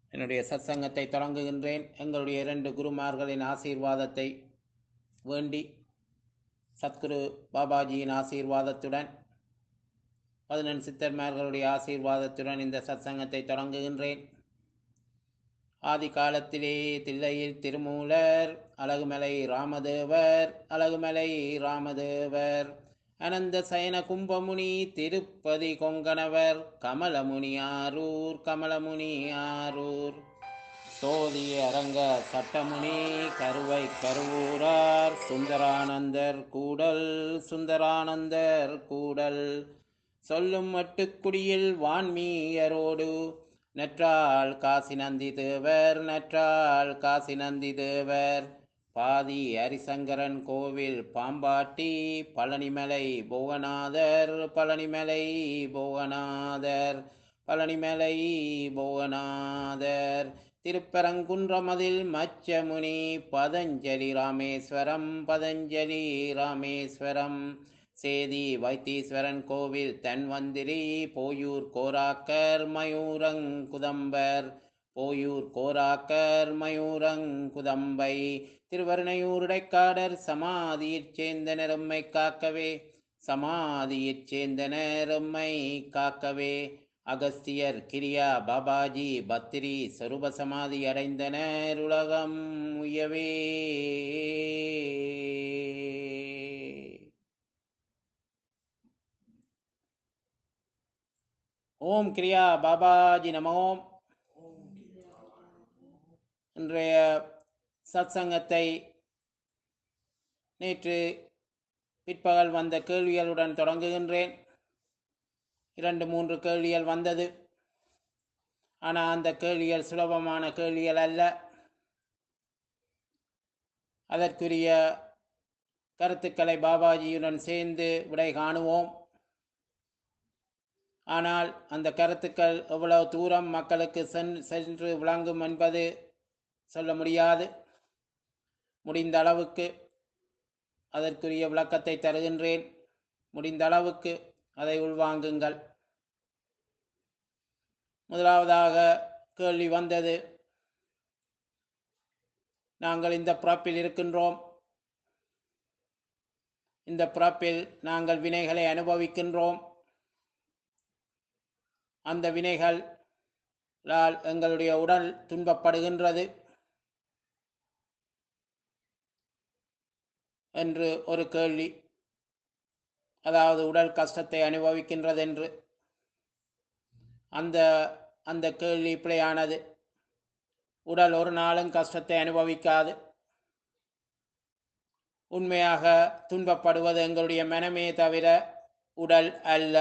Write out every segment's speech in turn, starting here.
என்னுடைய சத்சங்கத்தை தொடங்குகின்றேன் எங்களுடைய இரண்டு குருமார்களின் ஆசீர்வாதத்தை வேண்டி சத்குரு பாபாஜியின் ஆசீர்வாதத்துடன் பதினெண் சித்தர்மார்களுடைய ஆசீர்வாதத்துடன் இந்த சத்சங்கத்தை தொடங்குகின்றேன் ஆதி காலத்திலே தில்லையில் திருமூலர் அழகுமலை ராமதேவர் அழகுமலை ராமதேவர் அனந்த சயன கும்பமுனி திருப்பதி கொங்கணவர் கமலமுனி ஆரூர் கமலமுனி ஆரூர் சோதி அரங்க சட்டமுனி கருவை கருவூரார் சுந்தரானந்தர் கூடல் சுந்தரானந்தர் கூடல் சொல்லும் மட்டுக்குடியில் வான்மீயரோடு நற்றாள் காசி நந்தி தேவர் நற்றாள் காசி நந்தி தேவர் பாதி ஹரிசங்கரன் கோவில் பாம்பாட்டி பழனிமலை போகநாதர் பழனிமலை போகநாதர் பழனிமலை போகநாதர் திருப்பரங்குன்றமதில் மச்சமுனி பதஞ்சலி ராமேஸ்வரம் பதஞ்சலி ராமேஸ்வரம் சேதி வைத்தீஸ்வரன் கோவில் தன்வந்திரி போயூர் கோராக்கர் மயூரங்குதம்பர் போயூர் கோராக்கர் மயூரங்குதம்பை திருவருணையூர் இடைக்காடர் சமாதியிற் சேர்ந்தனர் எம்மை காக்கவே சமாதியிற் சேர்ந்தனர் எம்மை காக்கவே அகஸ்தியர் கிரியா பாபாஜி பத்திரி சொரூப சமாதி அடைந்தனர் உலகம் உயவே ஓம் கிரியா பாபாஜி நமோம் இன்றைய சத்சங்கத்தை நேற்று பிற்பகல் வந்த கேள்விகளுடன் தொடங்குகின்றேன் இரண்டு மூன்று கேள்விகள் வந்தது ஆனால் அந்த கேள்விகள் சுலபமான கேள்விகள் அல்ல அதற்குரிய கருத்துக்களை பாபாஜியுடன் சேர்ந்து விடை காணுவோம் ஆனால் அந்த கருத்துக்கள் எவ்வளவு தூரம் மக்களுக்கு சென்று விளங்கும் என்பது சொல்ல முடியாது முடிந்த அளவுக்கு அதற்குரிய விளக்கத்தை தருகின்றேன் முடிந்த அளவுக்கு அதை உள்வாங்குங்கள் முதலாவதாக கேள்வி வந்தது நாங்கள் இந்த பிறப்பில் இருக்கின்றோம் இந்த பிறப்பில் நாங்கள் வினைகளை அனுபவிக்கின்றோம் அந்த வினைகளால் எங்களுடைய உடல் துன்பப்படுகின்றது என்று ஒரு கேள்வி அதாவது உடல் கஷ்டத்தை அனுபவிக்கின்றது என்று அந்த அந்த கேள்வி பிழையானது உடல் ஒரு நாளும் கஷ்டத்தை அனுபவிக்காது உண்மையாக துன்பப்படுவது எங்களுடைய மனமே தவிர உடல் அல்ல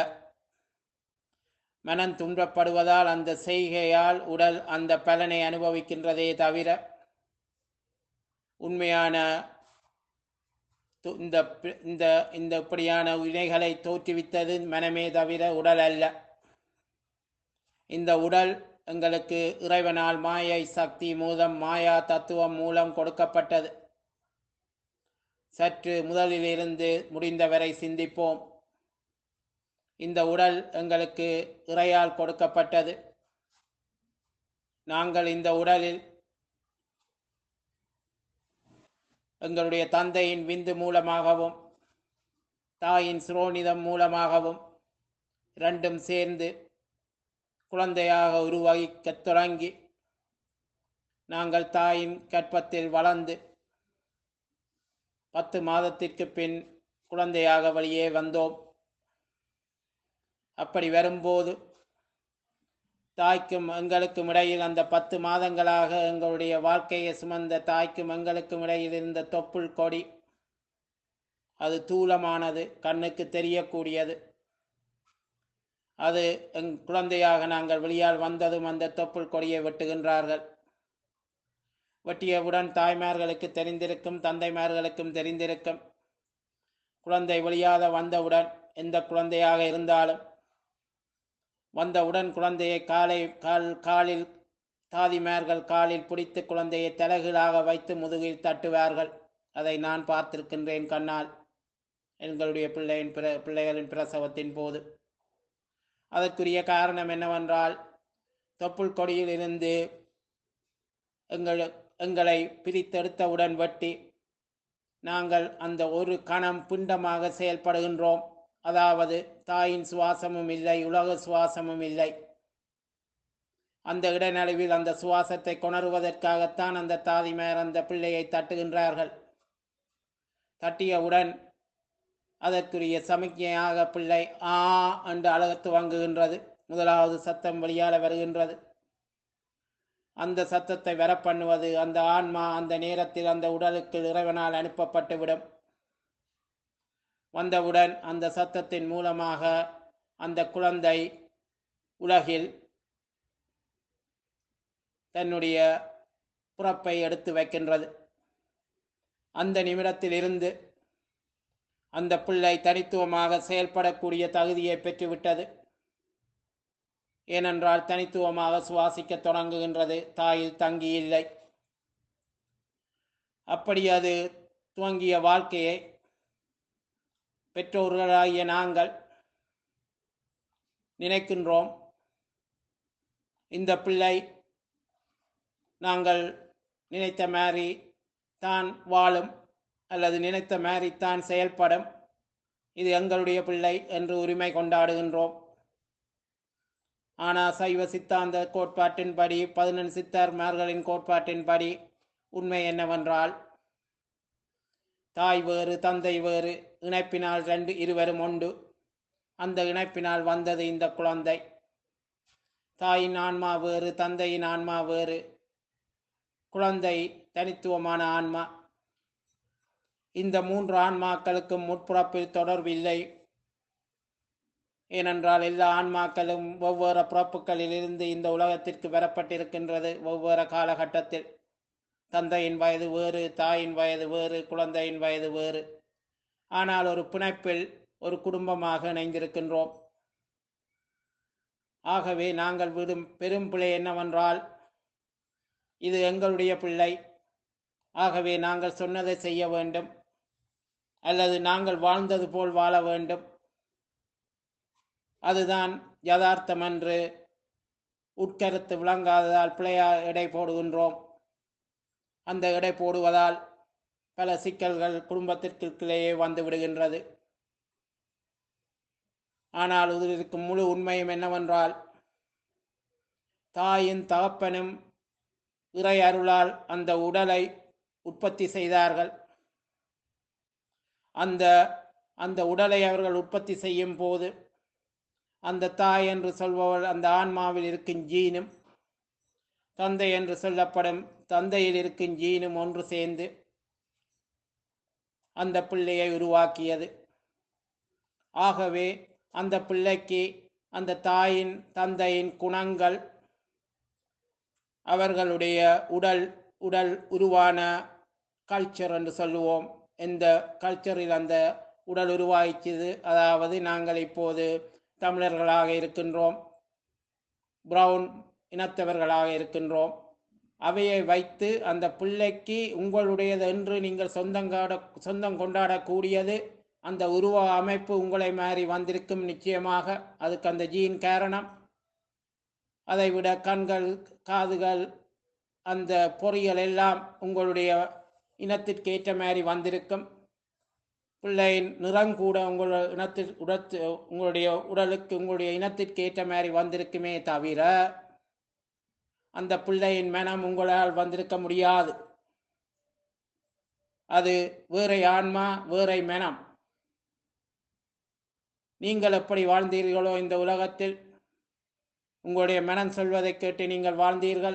மனம் துன்பப்படுவதால் அந்த செய்கையால் உடல் அந்த பலனை அனுபவிக்கின்றதே தவிர உண்மையான இந்த இந்த இந்த இப்படியான வினைகளை தோற்றுவித்தது மனமே தவிர உடல் அல்ல இந்த உடல் எங்களுக்கு இறைவனால் மாயை சக்தி மூலம் மாயா தத்துவம் மூலம் கொடுக்கப்பட்டது சற்று முதலிலிருந்து முடிந்தவரை சிந்திப்போம் இந்த உடல் எங்களுக்கு இறையால் கொடுக்கப்பட்டது நாங்கள் இந்த உடலில் எங்களுடைய தந்தையின் விந்து மூலமாகவும் தாயின் சுரோனிதம் மூலமாகவும் இரண்டும் சேர்ந்து குழந்தையாக உருவகிக்கத் தொடங்கி நாங்கள் தாயின் கற்பத்தில் வளர்ந்து பத்து மாதத்திற்கு பின் குழந்தையாக வெளியே வந்தோம் அப்படி வரும்போது தாய்க்கும் எங்களுக்கும் இடையில் அந்த பத்து மாதங்களாக எங்களுடைய வாழ்க்கையை சுமந்த தாய்க்கும் எங்களுக்கும் இடையில் இருந்த தொப்புள் கொடி அது தூளமானது கண்ணுக்கு தெரியக்கூடியது அது எங் குழந்தையாக நாங்கள் வெளியால் வந்ததும் அந்த தொப்புள் கொடியை வெட்டுகின்றார்கள் வெட்டியவுடன் தாய்மார்களுக்கு தெரிந்திருக்கும் தந்தைமார்களுக்கும் தெரிந்திருக்கும் குழந்தை வெளியாக வந்தவுடன் எந்த குழந்தையாக இருந்தாலும் வந்தவுடன் குழந்தையை காலை கால் காலில் தாதிமார்கள் காலில் பிடித்து குழந்தையை தலைகீழாக வைத்து முதுகில் தட்டுவார்கள் அதை நான் பார்த்திருக்கின்றேன் கண்ணால் எங்களுடைய பிள்ளையின் பிர பிள்ளைகளின் பிரசவத்தின் போது அதற்குரிய காரணம் என்னவென்றால் தொப்புள் கொடியில் இருந்து எங்கள் எங்களை பிரித்தெடுத்தவுடன் வெட்டி நாங்கள் அந்த ஒரு கணம் பிண்டமாக செயல்படுகின்றோம் அதாவது தாயின் சுவாசமும் இல்லை உலக சுவாசமும் இல்லை அந்த இடைநடுவில் அந்த சுவாசத்தை கொணருவதற்காகத்தான் அந்த தாதிமார் அந்த பிள்ளையை தட்டுகின்றார்கள் தட்டியவுடன் அதற்குரிய சமிக்ஞையாக பிள்ளை ஆ என்று அழக துவங்குகின்றது முதலாவது சத்தம் வெளியால வருகின்றது அந்த சத்தத்தை வரப்பண்ணுவது அந்த ஆன்மா அந்த நேரத்தில் அந்த உடலுக்கு இறைவனால் அனுப்பப்பட்டுவிடும் வந்தவுடன் அந்த சத்தத்தின் மூலமாக அந்த குழந்தை உலகில் தன்னுடைய பிறப்பை எடுத்து வைக்கின்றது அந்த நிமிடத்தில் இருந்து அந்த பிள்ளை தனித்துவமாக செயல்படக்கூடிய தகுதியை பெற்றுவிட்டது ஏனென்றால் தனித்துவமாக சுவாசிக்க தொடங்குகின்றது தாயில் தங்கி இல்லை அப்படி அது துவங்கிய வாழ்க்கையை பெற்றோர்களாகிய நாங்கள் நினைக்கின்றோம் இந்த பிள்ளை நாங்கள் நினைத்த மாதிரி தான் வாழும் அல்லது நினைத்த மாதிரி தான் செயல்படும் இது எங்களுடைய பிள்ளை என்று உரிமை கொண்டாடுகின்றோம் ஆனால் சைவ சித்தாந்த கோட்பாட்டின்படி பதினெண் சித்தர்மார்களின் கோட்பாட்டின்படி உண்மை என்னவென்றால் தாய் வேறு தந்தை வேறு இணைப்பினால் ரெண்டு இருவரும் உண்டு அந்த இணைப்பினால் வந்தது இந்த குழந்தை தாயின் ஆன்மா வேறு தந்தையின் ஆன்மா வேறு குழந்தை தனித்துவமான ஆன்மா இந்த மூன்று ஆன்மாக்களுக்கும் முற்பிறப்பில் தொடர்பில்லை ஏனென்றால் எல்லா ஆன்மாக்களும் ஒவ்வொரு பிறப்புகளிலிருந்து இந்த உலகத்திற்கு வரப்பட்டிருக்கின்றது ஒவ்வொரு காலகட்டத்தில் தந்தையின் வயது வேறு தாயின் வயது வேறு குழந்தையின் வயது வேறு ஆனால் ஒரு பிணைப்பில் ஒரு குடும்பமாக இணைந்திருக்கின்றோம் ஆகவே நாங்கள் விடும் பெரும் பிள்ளை என்னவென்றால் இது எங்களுடைய பிள்ளை ஆகவே நாங்கள் சொன்னதை செய்ய வேண்டும் அல்லது நாங்கள் வாழ்ந்தது போல் வாழ வேண்டும் அதுதான் யதார்த்தம் என்று உட்கருத்து விளங்காததால் பிள்ளையா எடை போடுகின்றோம் அந்த எடை போடுவதால் பல சிக்கல்கள் குடும்பத்திற்குள்ளேயே வந்து விடுகின்றது ஆனால் இதில் இருக்கும் முழு உண்மையும் என்னவென்றால் தாயின் தகப்பனும் இறை அருளால் அந்த உடலை உற்பத்தி செய்தார்கள் அந்த அந்த உடலை அவர்கள் உற்பத்தி செய்யும் போது அந்த தாய் என்று சொல்பவள் அந்த ஆன்மாவில் இருக்கும் ஜீனும் தந்தை என்று சொல்லப்படும் தந்தையில் இருக்கும் ஜீனும் ஒன்று சேர்ந்து அந்த பிள்ளையை உருவாக்கியது ஆகவே அந்த பிள்ளைக்கு அந்த தாயின் தந்தையின் குணங்கள் அவர்களுடைய உடல் உடல் உருவான கல்ச்சர் என்று சொல்லுவோம் எந்த கல்ச்சரில் அந்த உடல் உருவாக்கியது அதாவது நாங்கள் இப்போது தமிழர்களாக இருக்கின்றோம் பிரவுன் இனத்தவர்களாக இருக்கின்றோம் அவையை வைத்து அந்த பிள்ளைக்கு உங்களுடையது என்று நீங்கள் சொந்தங்காட சொந்தம் கொண்டாடக்கூடியது அந்த உருவ அமைப்பு உங்களை மாறி வந்திருக்கும் நிச்சயமாக அதுக்கு அந்த ஜீன் காரணம் அதை விட கண்கள் காதுகள் அந்த பொறிகள் எல்லாம் உங்களுடைய இனத்திற்கு ஏற்ற மாதிரி வந்திருக்கும் பிள்ளையின் நிறம் கூட உங்கள் இனத்தில் உடத்து உங்களுடைய உடலுக்கு உங்களுடைய இனத்திற்கு ஏற்ற மாதிரி வந்திருக்குமே தவிர அந்த பிள்ளையின் மனம் உங்களால் வந்திருக்க முடியாது அது வேறை ஆன்மா வேறை மனம் நீங்கள் எப்படி வாழ்ந்தீர்களோ இந்த உலகத்தில் உங்களுடைய மனம் சொல்வதை கேட்டு நீங்கள் வாழ்ந்தீர்கள்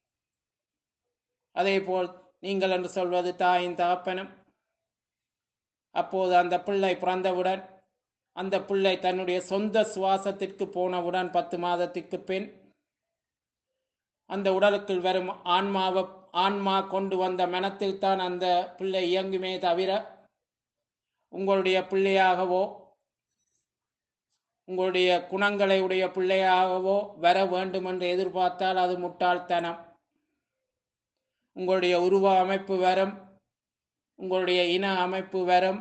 அதே போல் நீங்கள் என்று சொல்வது தாயின் தகப்பனும் அப்போது அந்த பிள்ளை பிறந்தவுடன் அந்த பிள்ளை தன்னுடைய சொந்த சுவாசத்திற்கு போனவுடன் பத்து மாதத்திற்கு பின் அந்த உடலுக்குள் வரும் ஆன்மாவை ஆன்மா கொண்டு வந்த மனத்தில் தான் அந்த பிள்ளை இயங்குமே தவிர உங்களுடைய பிள்ளையாகவோ உங்களுடைய குணங்களை உடைய பிள்ளையாகவோ வர வேண்டும் என்று எதிர்பார்த்தால் அது முட்டாள்தனம் உங்களுடைய உருவ அமைப்பு வரும் உங்களுடைய இன அமைப்பு வரும்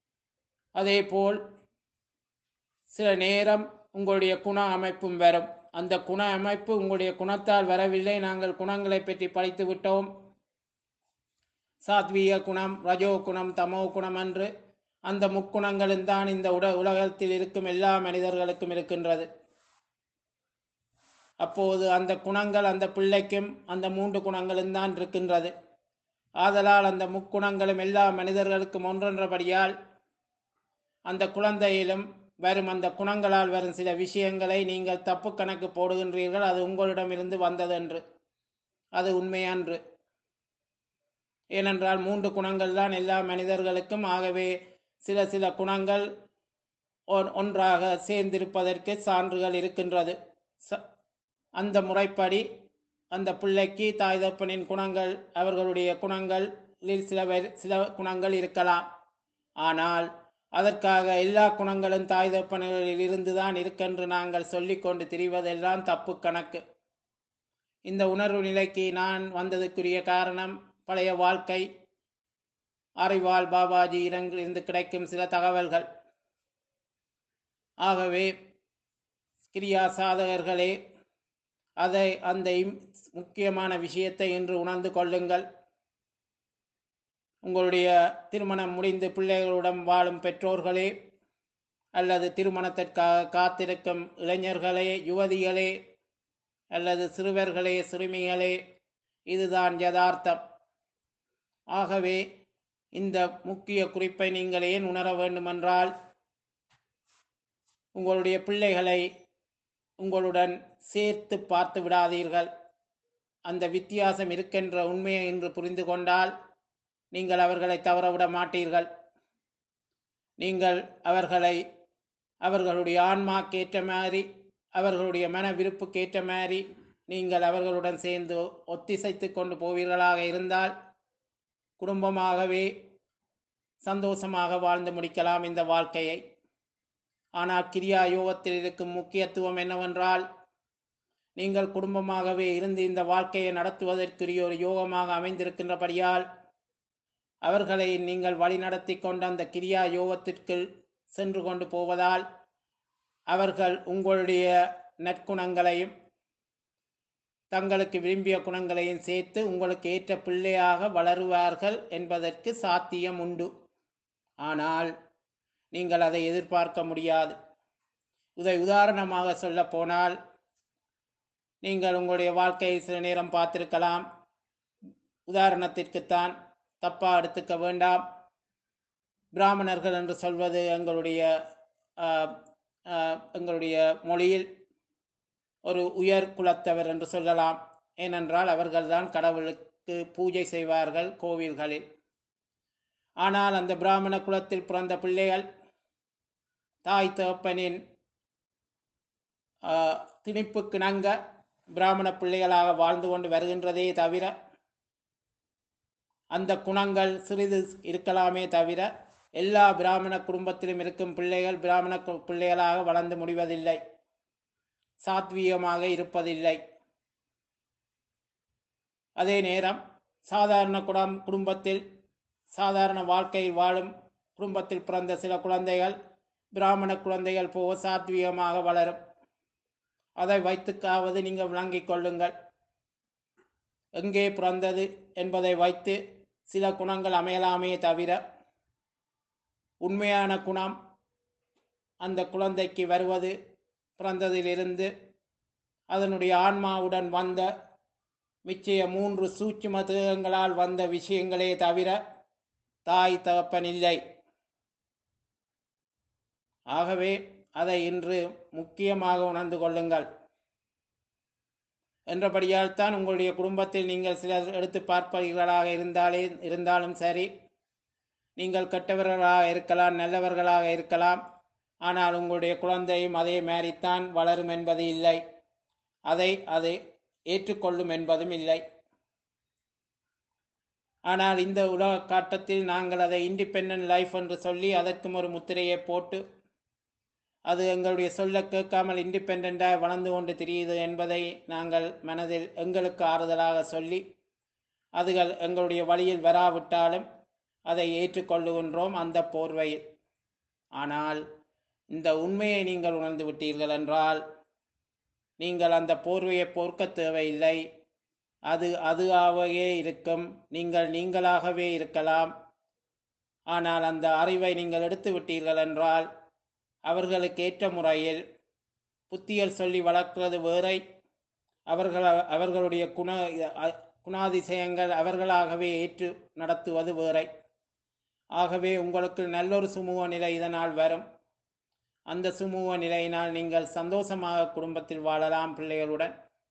அதே போல் சில நேரம் உங்களுடைய குண அமைப்பும் வரும் அந்த குண அமைப்பு உங்களுடைய குணத்தால் வரவில்லை நாங்கள் குணங்களை பற்றி படித்து விட்டோம் சாத்வீக குணம் ரஜோ குணம் தமோ குணம் என்று அந்த முக்குணங்களும் தான் இந்த உட உலகத்தில் இருக்கும் எல்லா மனிதர்களுக்கும் இருக்கின்றது அப்போது அந்த குணங்கள் அந்த பிள்ளைக்கும் அந்த மூன்று குணங்களும் தான் இருக்கின்றது ஆதலால் அந்த முக்குணங்களும் எல்லா மனிதர்களுக்கும் ஒன்றென்றபடியால் அந்த குழந்தையிலும் வரும் அந்த குணங்களால் வரும் சில விஷயங்களை நீங்கள் தப்பு கணக்கு போடுகின்றீர்கள் அது உங்களிடமிருந்து வந்ததென்று அது உண்மையன்று ஏனென்றால் மூன்று குணங்கள் தான் எல்லா மனிதர்களுக்கும் ஆகவே சில சில குணங்கள் ஒன்- ஒன்றாக சேர்ந்திருப்பதற்கு சான்றுகள் இருக்கின்றது ச- அந்த முறைப்படி அந்த பிள்ளைக்கு தாய் தப்பனின் குணங்கள் அவர்களுடைய குணங்களில் சில வே- சில குணங்கள் இருக்கலாம் ஆனால் அதற்காக எல்லா குணங்களும் தாய் தப்பனில் இருந்துதான் இருக்கென்று நாங்கள் சொல்லிக்கொண்டு திரிவதெல்லாம் தப்பு கணக்கு இந்த உணர்வு நிலைக்கு நான் வந்ததுக்குரிய காரணம் பழைய வாழ்க்கை அறிவால் பாபாஜி இருந்து கிடைக்கும் சில தகவல்கள் ஆகவே கிரியா சாதகர்களே அதை அந்த இம்- முக்கியமான விஷயத்தை இன்று உணர்ந்து கொள்ளுங்கள் உங்களுடைய திருமணம் முடிந்து பிள்ளைகளுடன் வாழும் பெற்றோர்களே அல்லது திருமணத்திற்காக காத்திருக்கும் இளைஞர்களே யுவதிகளே அல்லது சிறுவர்களே சிறுமிகளே இதுதான் யதார்த்தம் ஆகவே இந்த முக்கிய குறிப்பை நீங்கள் ஏன் உணர வேண்டுமென்றால் உங்களுடைய பிள்ளைகளை உங்களுடன் சேர்த்து பார்த்து விடாதீர்கள் அந்த வித்தியாசம் இருக்கின்ற உண்மையை இன்று புரிந்து கொண்டால் நீங்கள் அவர்களை தவறவிட மாட்டீர்கள் நீங்கள் அவர்களை அவர்களுடைய ஆன்மாக்கேற்ற மாதிரி அவர்களுடைய மன விருப்புக்கேற்ற மாதிரி நீங்கள் அவர்களுடன் சேர்ந்து ஒத்திசைத்து கொண்டு போவீர்களாக இருந்தால் குடும்பமாகவே சந்தோஷமாக வாழ்ந்து முடிக்கலாம் இந்த வாழ்க்கையை ஆனால் கிரியா யோகத்தில் இருக்கும் முக்கியத்துவம் என்னவென்றால் நீங்கள் குடும்பமாகவே இருந்து இந்த வாழ்க்கையை நடத்துவதற்குரிய ஒரு யோகமாக அமைந்திருக்கின்றபடியால் அவர்களை நீங்கள் வழிநடத்தி கொண்ட அந்த கிரியா யோகத்திற்குள் சென்று கொண்டு போவதால் அவர்கள் உங்களுடைய நற்குணங்களையும் தங்களுக்கு விரும்பிய குணங்களையும் சேர்த்து உங்களுக்கு ஏற்ற பிள்ளையாக வளருவார்கள் என்பதற்கு சாத்தியம் உண்டு ஆனால் நீங்கள் அதை எதிர்பார்க்க முடியாது இதை உதாரணமாக சொல்ல போனால் நீங்கள் உங்களுடைய வாழ்க்கையை சில நேரம் பார்த்திருக்கலாம் உதாரணத்திற்குத்தான் தப்பா எடுத்துக்க வேண்டாம் பிராமணர்கள் என்று சொல்வது எங்களுடைய ஆஹ், ஆஹ், எங்களுடைய மொழியில் ஒரு உயர் குலத்தவர் என்று சொல்லலாம் ஏனென்றால் அவர்கள்தான் கடவுளுக்கு பூஜை செய்வார்கள் கோவில்களில் ஆனால் அந்த பிராமண குலத்தில் பிறந்த பிள்ளைகள் தாய் தகப்பனின் ஆஹ், திணிப்புக்கு நங்க பிராமண பிள்ளைகளாக வாழ்ந்து கொண்டு வருகின்றதே தவிர அந்த குணங்கள் சிறிது இருக்கலாமே தவிர எல்லா பிராமண குடும்பத்திலும் இருக்கும் பிள்ளைகள் பிராமண கு- பிள்ளைகளாக வளர்ந்து முடிவதில்லை சாத்வீகமாக இருப்பதில்லை அதே நேரம் சாதாரண குடம் குடும்பத்தில் சாதாரண வாழ்க்கையில் வாழும் குடும்பத்தில் பிறந்த சில குழந்தைகள் பிராமண குழந்தைகள் போக சாத்வீகமாக வளரும் அதை வைத்துக்காவது நீங்கள் விளங்கிக் கொள்ளுங்கள் எங்கே பிறந்தது என்பதை வைத்து சில குணங்கள் அமையலாமே தவிர உண்மையான குணம் அந்த குழந்தைக்கு வருவது பிறந்ததிலிருந்து அதனுடைய ஆன்மாவுடன் வந்த மிச்சய மூன்று சூட்சும தேகங்களால் வந்த விஷயங்களே தவிர தாய் தகப்பன் இல்லை ஆகவே அதை இன்று முக்கியமாக உணர்ந்து கொள்ளுங்கள் என்றபடியால் தான் உங்களுடைய குடும்பத்தில் நீங்கள் சிலர் எடுத்து பார்ப்பவர்களாக இருந்தாலே இருந்தாலும் சரி நீங்கள் கெட்டவர்களாக இருக்கலாம் நல்லவர்களாக இருக்கலாம் ஆனால் உங்களுடைய குழந்தையும் அதே மாதிரித்தான் வளரும் என்பது இல்லை அதை அதை ஏற்றுக்கொள்ளும் என்பதும் இல்லை ஆனால் இந்த உலக காட்டத்தில் நாங்கள் அதை இண்டிபெண்டன்ட் லைஃப் என்று சொல்லி அதற்கும் ஒரு முத்திரையை போட்டு அது எங்களுடைய சொல்ல கேட்காமல் இண்டிபெண்டாக வளர்ந்து கொண்டு தெரியுது என்பதை நாங்கள் மனதில் எங்களுக்கு ஆறுதலாக சொல்லி அதுகள் எங்களுடைய வழியில் வராவிட்டாலும் அதை ஏற்றுக்கொள்ளுகின்றோம் அந்த போர்வையில் ஆனால் இந்த உண்மையை நீங்கள் உணர்ந்து விட்டீர்கள் என்றால் நீங்கள் அந்த போர்வையை பொறுக்க தேவையில்லை அது அதுவாகவே இருக்கும் நீங்கள் நீங்களாகவே இருக்கலாம் ஆனால் அந்த அறிவை நீங்கள் எடுத்து விட்டீர்கள் என்றால் அவர்களுக்கு ஏற்ற முறையில் புத்தியல் சொல்லி வளர்க்கிறது வேறை அவர்கள் அவர்களுடைய குண அ- குணாதிசயங்கள் அவர்களாகவே ஏற்று நடத்துவது வேறை ஆகவே உங்களுக்கு நல்லொரு சுமூக நிலை இதனால் வரும் அந்த சுமூக நிலையினால் நீங்கள் சந்தோஷமாக குடும்பத்தில் வாழலாம் பிள்ளைகளுடன்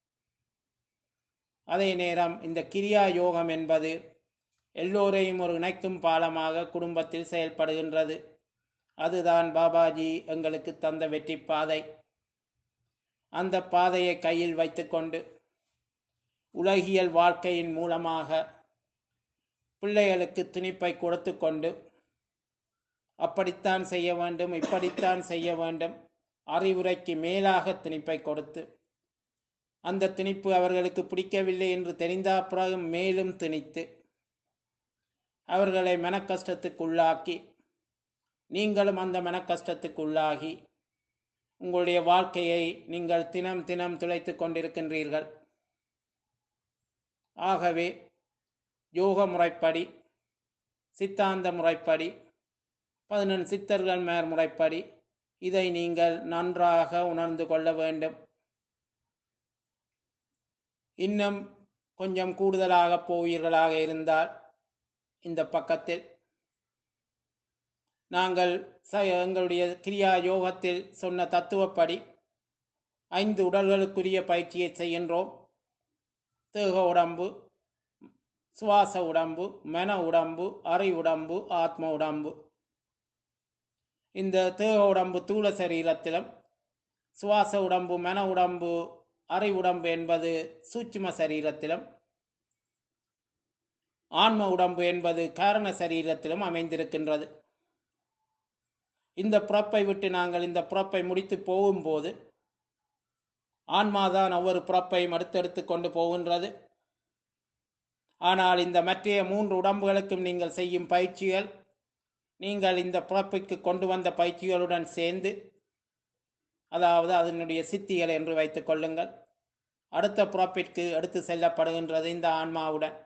அதே நேரம் இந்த கிரியா யோகம் என்பது எல்லோரையும் ஒரு இணைக்கும் பாலமாக குடும்பத்தில் செயல்படுகின்றது அதுதான் பாபாஜி எங்களுக்கு தந்த வெற்றி பாதை அந்த பாதையை கையில் வைத்துக்கொண்டு உலகியல் வாழ்க்கையின் மூலமாக பிள்ளைகளுக்கு திணிப்பை கொடுத்து கொண்டு அப்படித்தான் செய்ய வேண்டும் இப்படித்தான் செய்ய வேண்டும் அறிவுரைக்கு மேலாக திணிப்பை கொடுத்து அந்த திணிப்பு அவர்களுக்கு பிடிக்கவில்லை என்று தெரிந்த பிறகு மேலும் திணித்து அவர்களை மனக்கஷ்டத்துக்குள்ளாக்கி நீங்களும் அந்த மனக்கஷ்டத்துக்குள்ளாகி உங்களுடைய வாழ்க்கையை நீங்கள் தினம் தினம் துளைத்து கொண்டிருக்கின்றீர்கள் ஆகவே யோக முறைப்படி சித்தாந்த முறைப்படி பதினெண் சித்தர்கள் மேற் முறைப்படி இதை நீங்கள் நன்றாக உணர்ந்து கொள்ள வேண்டும் இன்னும் கொஞ்சம் கூடுதலாக போவீர்களாக இருந்தால் இந்த பக்கத்தில் நாங்கள் ச எங்களுடைய கிரியா யோகத்தில் சொன்ன தத்துவப்படி ஐந்து உடல்களுக்குரிய பயிற்சியை செய்கின்றோம் தேக உடம்பு சுவாச உடம்பு மன உடம்பு அறை உடம்பு ஆத்ம உடம்பு இந்த தேக உடம்பு தூள சரீரத்திலும் சுவாச உடம்பு மன உடம்பு அறை உடம்பு என்பது சூட்சும சரீரத்திலும் ஆன்ம உடம்பு என்பது காரண சரீரத்திலும் அமைந்திருக்கின்றது இந்த புறப்பை விட்டு நாங்கள் இந்த புறப்பை முடித்து போகும்போது ஆன்மாதான் ஒவ்வொரு புறப்பையும் அடுத்தெடுத்து கொண்டு போகின்றது ஆனால் இந்த மற்றைய மூன்று உடம்புகளுக்கும் நீங்கள் செய்யும் பயிற்சிகள் நீங்கள் இந்த பிறப்புக்கு கொண்டு வந்த பயிற்சிகளுடன் சேர்ந்து அதாவது அதனுடைய சித்திகள் என்று வைத்துக் கொள்ளுங்கள் அடுத்த பிறப்பிற்கு எடுத்து செல்லப்படுகின்றது இந்த ஆன்மாவுடன்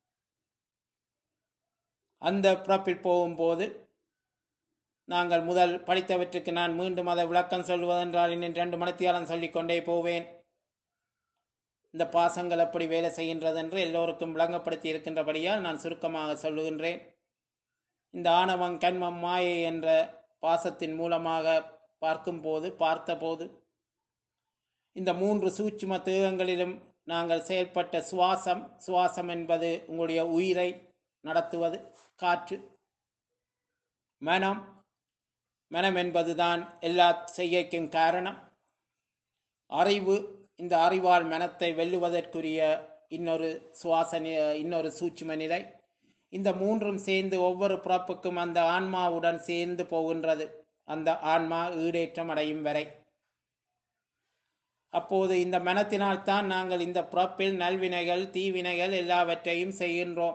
அந்த பிறப்பில் போகும்போது நாங்கள் முதல் படித்தவற்றுக்கு நான் மீண்டும் அதை விளக்கம் சொல்வதென்றால் இன்னும் ரெண்டு மணித்தியாலம் சொல்லிக்கொண்டே போவேன் இந்த பாசங்கள் எப்படி வேலை செய்கின்றது என்று எல்லோருக்கும் விளங்கப்படுத்தி இருக்கின்றபடியால் நான் சுருக்கமாக சொல்லுகின்றேன் இந்த ஆணவம் கண்மம் மாயை என்ற பாசத்தின் மூலமாக பார்க்கும்போது பார்த்தபோது இந்த மூன்று சூட்சும தேகங்களிலும் நாங்கள் செயல்பட்ட சுவாசம் சுவாசம் என்பது உங்களுடைய உயிரை நடத்துவது காற்று மனம் மனம் என்பதுதான் எல்லா செய்கைக்கும் காரணம் அறிவு இந்த அறிவால் மனத்தை வெல்லுவதற்குரிய இன்னொரு சுவாச நி- இன்னொரு சூட்சும நிலை இந்த மூன்றும் சேர்ந்து ஒவ்வொரு பிறப்புக்கும் அந்த ஆன்மாவுடன் சேர்ந்து போகின்றது அந்த ஆன்மா ஈடேற்றம் அடையும் வரை அப்போது இந்த மனத்தினால்தான் நாங்கள் இந்த பிறப்பில் நல்வினைகள் தீவினைகள் எல்லாவற்றையும் செய்கின்றோம்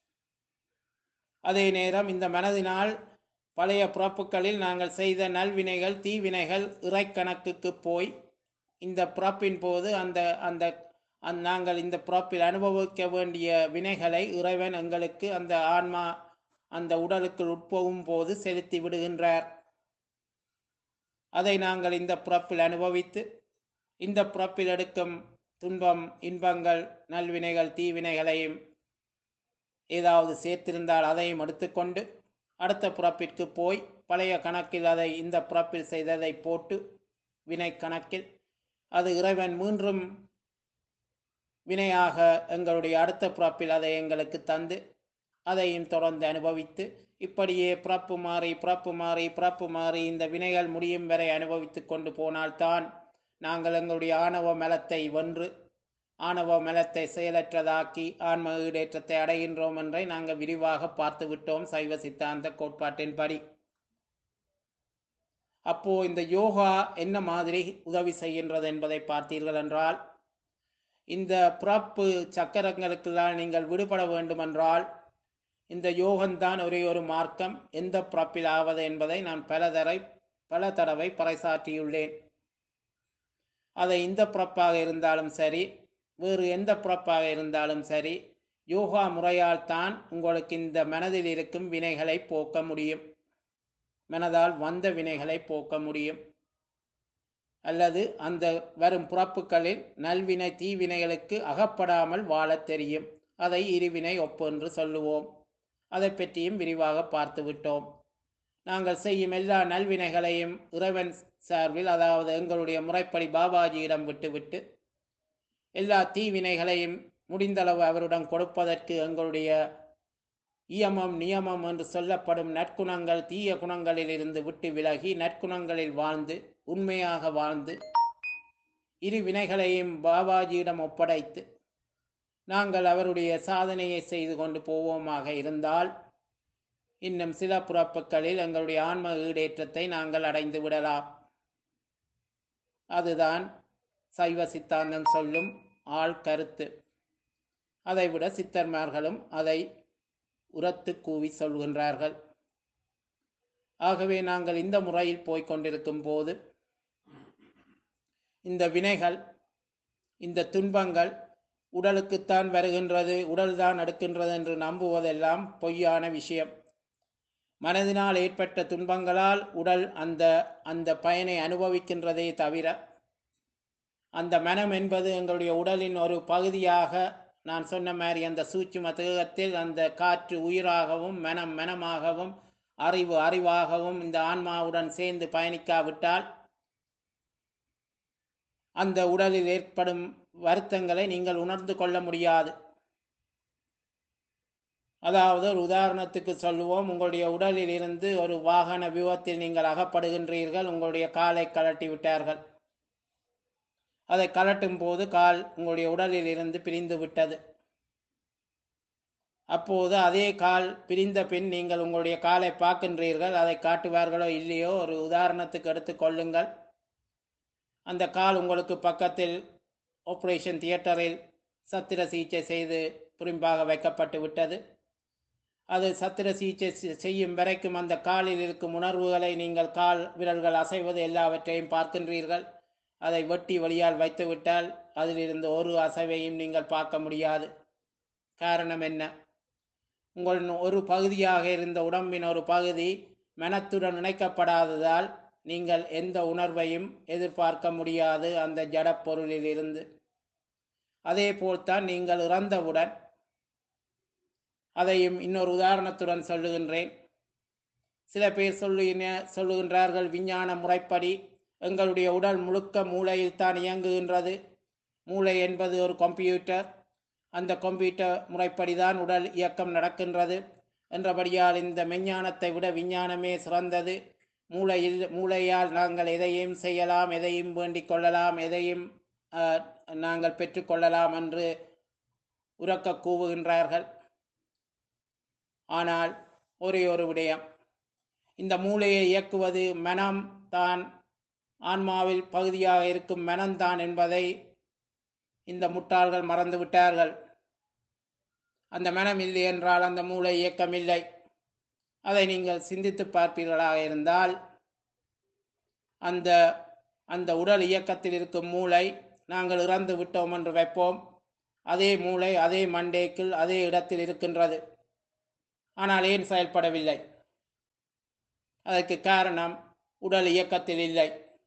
அதே நேரம் இந்த மனதினால் பழைய பிறப்புகளில் நாங்கள் செய்த நல்வினைகள் தீவினைகள் இறைக்கணக்குக்கு போய் இந்த பிறப்பின் போது அந்த அந்த அந்த- நாங்கள் இந்த பிறப்பில் அனுபவிக்க வேண்டிய வினைகளை இறைவன் எங்களுக்கு அந்த ஆன்மா அந்த உடலுக்குள் உட்போகும் போது செலுத்தி விடுகின்றார் அதை நாங்கள் இந்த பிறப்பில் அனுபவித்து இந்த பிறப்பில் எடுக்கும் துன்பம் இன்பங்கள் நல்வினைகள் தீவினைகளையும் ஏதாவது சேர்த்திருந்தால் அதையும் எடுத்துக்கொண்டு அடுத்த பிறப்பிற்கு போய் பழைய கணக்கில் அதை இந்த பிறப்பில் செய்ததை போட்டு வினை கணக்கில் அது இறைவன் மீண்டும் வினையாக எங்களுடைய அடுத்த பிறப்பில் அதை எங்களுக்கு தந்து அதையும் தொடர்ந்து அனுபவித்து இப்படியே பிறப்பு மாறி பிறப்பு மாறி பிறப்பு மாறி இந்த வினைகள் முடியும் வரை அனுபவித்து கொண்டு போனால்தான் நாங்கள் எங்களுடைய ஆணவ மலத்தை வென்று ஆணவ மலத்தை செயலற்றதாக்கி ஆன்ம ஈடேற்றத்தை அடைகின்றோம் என்றை நாங்கள் விரிவாக பார்த்து விட்டோம் சைவ சித்தாந்த கோட்பாட்டின்படி அப்போ இந்த யோகா என்ன மாதிரி உதவி செய்கின்றது என்பதை பார்த்தீர்கள் என்றால் இந்த பிறப்பு சக்கரங்களுக்கெல்லாம் நீங்கள் விடுபட வேண்டுமென்றால் இந்த யோகம்தான் ஒரே ஒரு மார்க்கம் எந்த பிறப்பில் ஆவது என்பதை நான் பல தடவை பல தடவை பறைசாற்றியுள்ளேன் அதை இந்த பிறப்பாக இருந்தாலும் சரி வேறு எந்த பிறப்பாக இருந்தாலும் சரி யோகா முறையால் தான் உங்களுக்கு இந்த மனதில் இருக்கும் வினைகளை போக்க முடியும் மனதால் வந்த வினைகளை போக்க முடியும் அல்லது அந்த வரும் பிறப்புகளில் நல்வினை தீவினைகளுக்கு அகப்படாமல் வாழத் தெரியும் அதை இருவினை ஒப்பு என்று சொல்லுவோம் அதை பற்றியும் விரிவாக பார்த்து விட்டோம் நாங்கள் செய்யும் எல்லா நல்வினைகளையும் இறைவன் சார்பில் அதாவது எங்களுடைய முறைப்படி பாபாஜியிடம் விட்டுவிட்டு எல்லா தீவினைகளையும் முடிந்தளவு அவரிடம் கொடுப்பதற்கு எங்களுடைய இயமம் நியமம் என்று சொல்லப்படும் நற்குணங்கள் தீய குணங்களில் இருந்து விட்டு விலகி நற்குணங்களில் வாழ்ந்து உண்மையாக வாழ்ந்து இரு வினைகளையும் பாபாஜியிடம் ஒப்படைத்து நாங்கள் அவருடைய சாதனையை செய்து கொண்டு போவோமாக இருந்தால் இன்னும் சில புறப்புகளில் எங்களுடைய ஆன்ம ஈடேற்றத்தை நாங்கள் அடைந்து விடலாம் அதுதான் சைவ சித்தாந்தம் சொல்லும் ஆள் கருத்து அதைவிட சித்தர்மார்களும் அதை உரத்து கூவி சொல்கின்றார்கள் ஆகவே நாங்கள் இந்த முறையில் போய்க் கொண்டிருக்கும் போது இந்த வினைகள் இந்த துன்பங்கள் உடலுக்குத்தான் வருகின்றது உடல்தான் எடுக்கின்றது என்று நம்புவதெல்லாம் பொய்யான விஷயம் மனதினால் ஏற்பட்ட துன்பங்களால் உடல் அந்த அந்த பயனை அனுபவிக்கின்றதே தவிர அந்த மனம் என்பது எங்களுடைய உடலின் ஒரு பகுதியாக நான் சொன்ன மாதிரி அந்த சூட்சும தேகத்தில் அந்த காற்று உயிராகவும் மனம் மனமாகவும் அறிவு அறிவாகவும் இந்த ஆன்மாவுடன் சேர்ந்து பயணிக்காவிட்டால் அந்த உடலில் ஏற்படும் வருத்தங்களை நீங்கள் உணர்ந்து கொள்ள முடியாது அதாவது ஒரு உதாரணத்துக்கு சொல்லுவோம் உங்களுடைய உடலில் இருந்து ஒரு வாகன விபத்தில் நீங்கள் அகப்படுகின்றீர்கள் உங்களுடைய காலை கலட்டி விட்டார்கள் அதை கலட்டும் போது கால் உங்களுடைய உடலில் இருந்து பிரிந்து விட்டது அப்போது அதே கால் பிரிந்த பின் நீங்கள் உங்களுடைய காலை பார்க்கின்றீர்கள் அதை காட்டுவார்களோ இல்லையோ ஒரு உதாரணத்துக்கு எடுத்து கொள்ளுங்கள் அந்த கால் உங்களுக்கு பக்கத்தில் ஆப்ரேஷன் தியேட்டரில் சத்திர சிகிச்சை செய்து புரிம்பாக வைக்கப்பட்டு விட்டது அது சத்திர சிகிச்சை செ- செய்யும் வரைக்கும் அந்த காலில் இருக்கும் உணர்வுகளை நீங்கள் கால் விரல்கள் அசைவது எல்லாவற்றையும் பார்க்கின்றீர்கள் அதை வெட்டி வழியால் வைத்துவிட்டால் அதிலிருந்து ஒரு அசைவையும் நீங்கள் பார்க்க முடியாது காரணம் என்ன உங்கள் ஒரு பகுதியாக இருந்த உடம்பின் ஒரு பகுதி மனத்துடன் இணைக்கப்படாததால் நீங்கள் எந்த உணர்வையும் எதிர்பார்க்க முடியாது அந்த ஜடப் பொருளில் இருந்து அதே போல்தான் நீங்கள் இறந்தவுடன் அதையும் இன்னொரு உதாரணத்துடன் சொல்லுகின்றேன் சில பேர் சொல்லுகின சொல்லுகின்றார்கள் விஞ்ஞான முறைப்படி எங்களுடைய உடல் முழுக்க மூளையில் தான் இயங்குகின்றது மூளை என்பது ஒரு கம்ப்யூட்டர் அந்த கம்ப்யூட்டர் முறைப்படி தான் உடல் இயக்கம் நடக்கின்றது என்றபடியால் இந்த மெஞ்ஞானத்தை விட விஞ்ஞானமே சிறந்தது மூளையில் மூளையால் நாங்கள் எதையும் செய்யலாம் எதையும் வேண்டிக் கொள்ளலாம் எதையும் ஆஹ், நாங்கள் பெற்றுக்கொள்ளலாம் என்று உறக்க கூவுகின்றார்கள் ஆனால் ஒரே ஒரு விடயம் இந்த மூளையை இயக்குவது மனம் தான் ஆன்மாவில் பகுதியாக இருக்கும் மனம்தான் என்பதை இந்த முட்டாள்கள் மறந்து விட்டார்கள் அந்த மனம் இல்லை என்றால் அந்த மூளை இயக்கம் இல்லை அதை நீங்கள் சிந்தித்து பார்ப்பீர்களாக இருந்தால் அந்த அந்த உடல் இயக்கத்தில் இருக்கும் மூளை நாங்கள் இறந்து விட்டோம் என்று வைப்போம் அதே மூளை அதே மண்டேக்கில் அதே இடத்தில் இருக்கின்றது ஆனால் ஏன் செயல்படவில்லை அதற்கு காரணம் உடல் இயக்கத்தில் இல்லை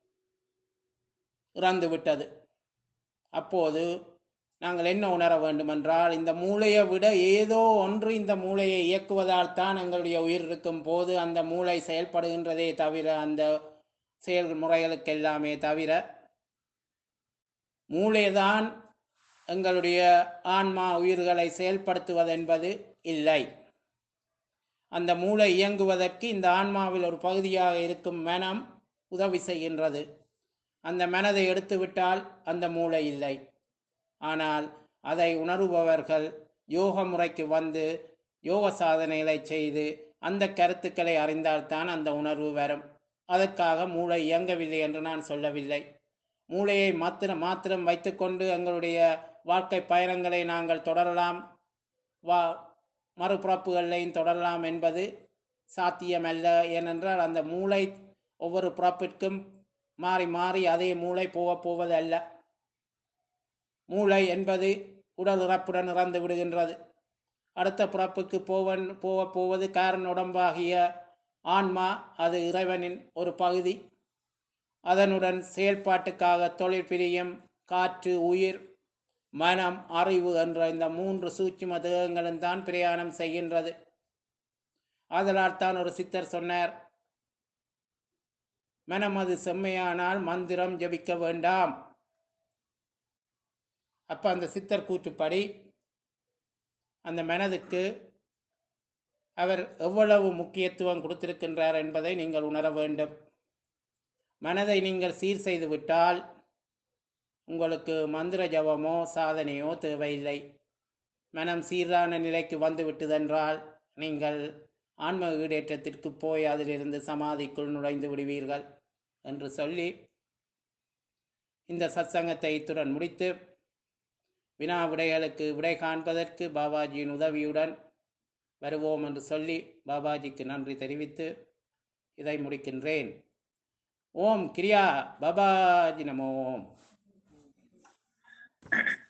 இறந்து விட்டது அப்போது நாங்கள் என்ன உணர வேண்டுமென்றால் இந்த மூளையை விட ஏதோ ஒன்று இந்த மூளையை இயக்குவதால் தான் எங்களுடைய உயிர் இருக்கும் போது அந்த மூளை செயல்படுகின்றதே தவிர அந்த செயல்முறைகளுக்கு எல்லாமே தவிர மூளைதான் எங்களுடைய ஆன்மா உயிர்களை செயல்படுத்துவதென்பது இல்லை அந்த மூளை இயங்குவதற்கு இந்த ஆன்மாவில் ஒரு பகுதியாக இருக்கும் மனம் உதவி செய்கின்றது அந்த மனதை எடுத்துவிட்டால் அந்த மூளை இல்லை ஆனால் அதை உணருபவர்கள் யோக முறைக்கு வந்து யோக சாதனைகளை செய்து அந்த கருத்துக்களை அறிந்தால்தான் அந்த உணர்வு வரும் அதற்காக மூளை இயங்கவில்லை என்று நான் சொல்லவில்லை மூளையை மாத்திரம் மாத்திரம் வைத்துக்கொண்டு எங்களுடைய வாழ்க்கை பயணங்களை நாங்கள் தொடரலாம் வா மறுபிறப்புகளையும் தொடரலாம் என்பது சாத்தியமல்ல ஏனென்றால் அந்த மூளை ஒவ்வொரு பிறப்பிற்கும் மாறி மாறி அதே மூளை போகப் போவது அல்ல மூளை என்பது உடல் இறப்புடன் இறந்து விடுகின்றது அடுத்த பிறப்புக்கு போவன் போக போவது காரன் உடம்பாகிய ஆன்மா அது இறைவனின் ஒரு பகுதி அதனுடன் செயல்பாட்டுக்காக தொழில் பிரியம் காற்று உயிர் மனம் அறிவு என்ற இந்த மூன்று சூட்சும தேகங்களும் தான் பிரயாணம் செய்கின்றது ஆதலால் தான் ஒரு சித்தர் சொன்னார் மனம் அது செம்மையானால் மந்திரம் ஜபிக்க வேண்டாம் அப்ப அந்த சித்தர் கூற்றுப்படி அந்த மனதுக்கு அவர் எவ்வளவு முக்கியத்துவம் கொடுத்திருக்கின்றார் என்பதை நீங்கள் உணர வேண்டும் மனதை நீங்கள் சீர் செய்து விட்டால் உங்களுக்கு மந்திர ஜபமோ சாதனையோ தேவையில்லை மனம் சீரான நிலைக்கு வந்து விட்டதென்றால் நீங்கள் ஆன்ம ஈடேற்றத்திற்கு போய் அதிலிருந்து சமாதிக்குள் நுழைந்து விடுவீர்கள் என்று சொல்லி இந்த சத்சங்கத்தை இத்துடன் முடித்து வினா விடைகளுக்கு விடை காண்பதற்கு பாபாஜியின் உதவியுடன் வருவோம் என்று சொல்லி பாபாஜிக்கு நன்றி தெரிவித்து இதை முடிக்கின்றேன் ஓம் கிரியா பாபாஜி நமோம்